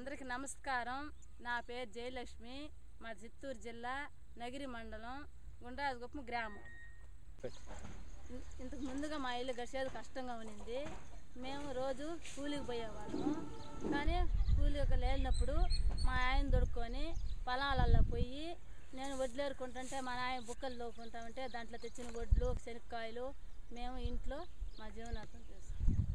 అందరికీ నమస్కారం నా పేరు జయలక్ష్మి మా చిత్తూరు జిల్లా నగిరి మండలం గుండ్రాజుగుప్పం గ్రామం ఇన్- ఇంతకు ముందుగా మా ఇల్లు గడిచేది కష్టంగా ఉన్నింది మేము రోజు కూలికి పోయేవాళ్ళము కానీ కూలికి లేనప్పుడు మా ఆయన దొడుక్కొని పొలాలల్లో పోయి నేను వడ్లు ఏరుకుంటుంటే మా నాయన బుక్కలు లోకుంటామంటే దాంట్లో తెచ్చిన వడ్లు శనక్కాయలు మేము ఇంట్లో మా జీవనార్థం చేస్తాం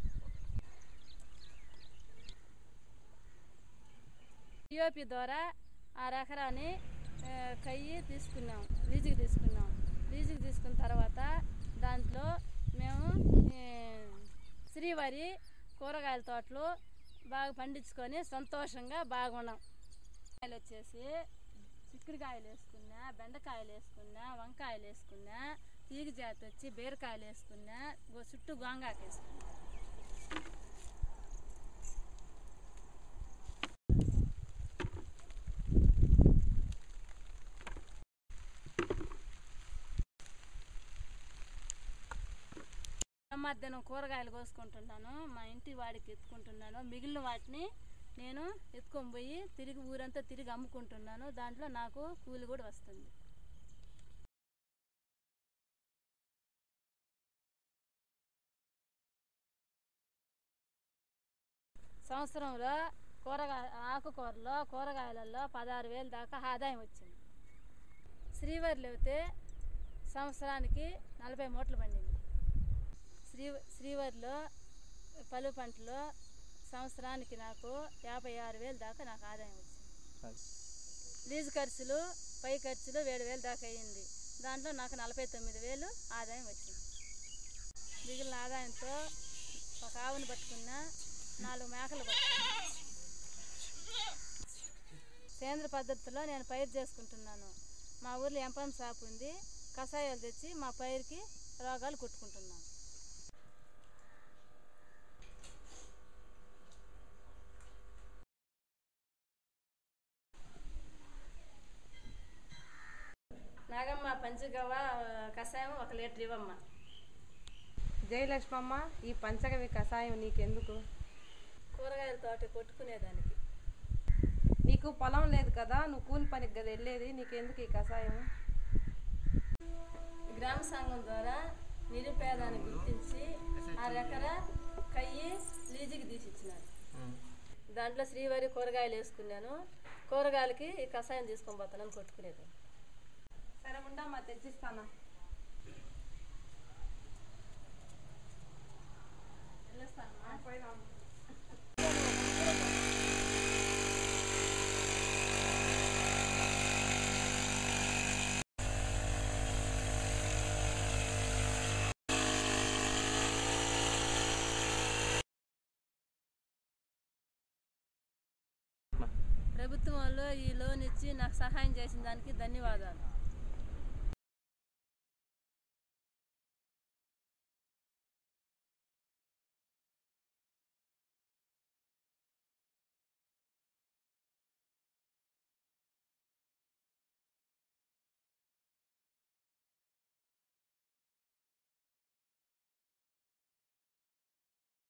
పిఓపి ద్వారా ఆరు ఎకరాన్ని ఆ, కయ్యి తీసుకున్నాం లీజుకి తీసుకున్నాం లీజుకి తీసుకున్న తర్వాత దాంట్లో మేము ఈ, శ్రీవారి కూరగాయల తోటలు బాగా పండించుకొని సంతోషంగా బాగున్నాం కాయలు వచ్చేసి చిక్కుడుకాయలు వేసుకున్నా బెండకాయలు వేసుకున్నా వంకాయలు వేసుకున్నా తీగ జాతి వచ్చి బీరకాయలు వేసుకున్నా గో- చుట్టూ గోంగాకు వేసుకున్నా మధ్యాహ్నం కూరగాయలు కోసుకుంటున్నాను మా ఇంటి వాడికి ఎత్తుకుంటున్నాను మిగిలిన వాటిని నేను ఎత్తుకొని పోయి తిరిగి ఊరంతా తిరిగి అమ్ముకుంటున్నాను దాంట్లో నాకు కూలి కూడా వస్తుంది సంవత్సరంలో కూరగాయ ఆకుకూరలో కూరగాయలలో పదహారు వేలు దాకా ఆదాయం వచ్చింది శ్రీవారిలో అయితే సంవత్సరానికి నలభై మూటలు పండింది శ్రీ శ్రీవారిలో పలు పంటలో సంవత్సరానికి నాకు యాభై ఆరు వేలు దాకా నాకు ఆదాయం వచ్చింది లీజు ఖర్చులు పై ఖర్చులు ఏడు వేలు దాకా అయ్యింది దాంట్లో నాకు నలభై తొమ్మిది వేలు ఆదాయం వచ్చింది మిగిలిన ఆదాయంతో ఒక ఆవును పట్టుకున్నా నాలుగు మేకలు పట్టుకున్నా సేంద్ర పద్ధతిలో నేను పైరు చేసుకుంటున్నాను మా ఊర్లో ఎంపం షాప్ ఉంది కషాయాలు తెచ్చి మా పైరుకి రోగాలు కొట్టుకుంటున్నాను నాగమ్మ పంచగవ్వ కషాయం ఒక లీటర్ ఇవ్వమ్మ జయలక్ష్మమ్మ ఈ పంచగవి కషాయం నీకెందుకు కూరగాయల తోట కొట్టుకునేదానికి నీకు పొలం లేదు కదా నువ్వు కూలి పనికి కదా వెళ్ళేది నీకెందుకు ఈ కషాయం గ్రామ సంఘం ద్వారా నిరుపేదాన్ని గుర్తించి ఆ రెకర కయ్యి లీజుకి తీసిచ్చినారు దాంట్లో శ్రీవారి కూరగాయలు వేసుకున్నాను కూరగాయలకి ఈ కషాయం తీసుకొని పోతాను కొట్టుకునేది సరే ఉండమ్మా తెచ్చిస్తానా పోయినా ప్రభుత్వం వాళ్ళు ఈ లోన్ ఇచ్చి నాకు సహాయం చేసిన దానికి ధన్యవాదాలు